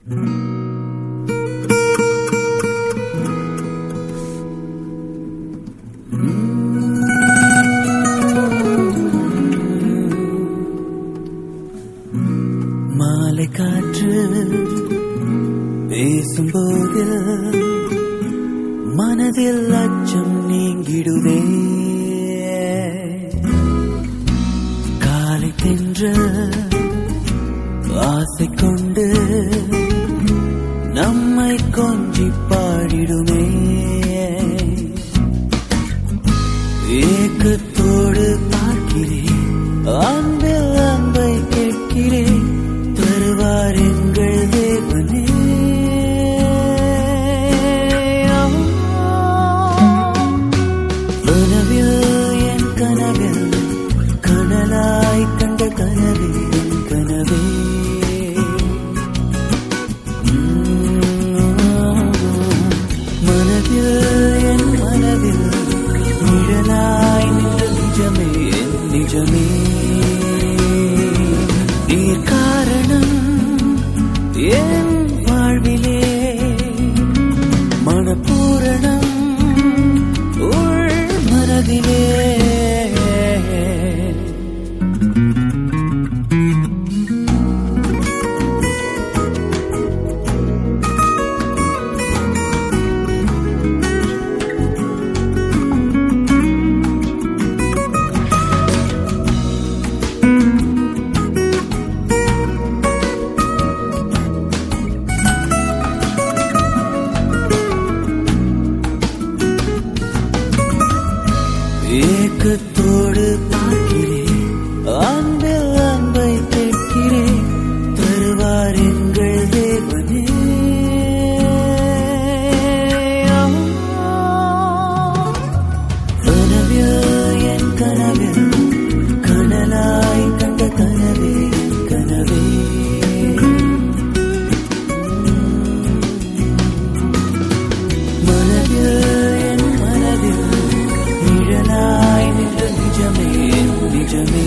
மாலை காற்று பேசும்போது மனதில் அச்சம் நீங்கிடுவே காலை தென்ற ஆசை கொண்டு நம்மை கொஞ்சி பாடிடுமே ஏக்கத்தோடு பார்க்கிறேன் அன்பில் அன்பை கேட்கிறேன் தருவார் எங்கள் தேவனே கனவில் என் கனவில் கனலாய் கண்ட கனவே என் கனவே மனதில் என் மனதில் நிழலாய் நின்ற நிஜமே என் நிஜமே நீர் காரணம் என் வாழ்விலே மனப்பூரணம் உள் மனதிலே ஏக்கத்தோடு பார்க்கிறேன் அன்பில் அன்பை கேட்கிறேன் தருவார் எங்கள் தேவனே கனவில் என் கனவில் கனலாய் கண்ட கனவே என் கனவே மனதில் என் மனதில் நிழலாய் நின்ற நிஜமே என் நிஜமே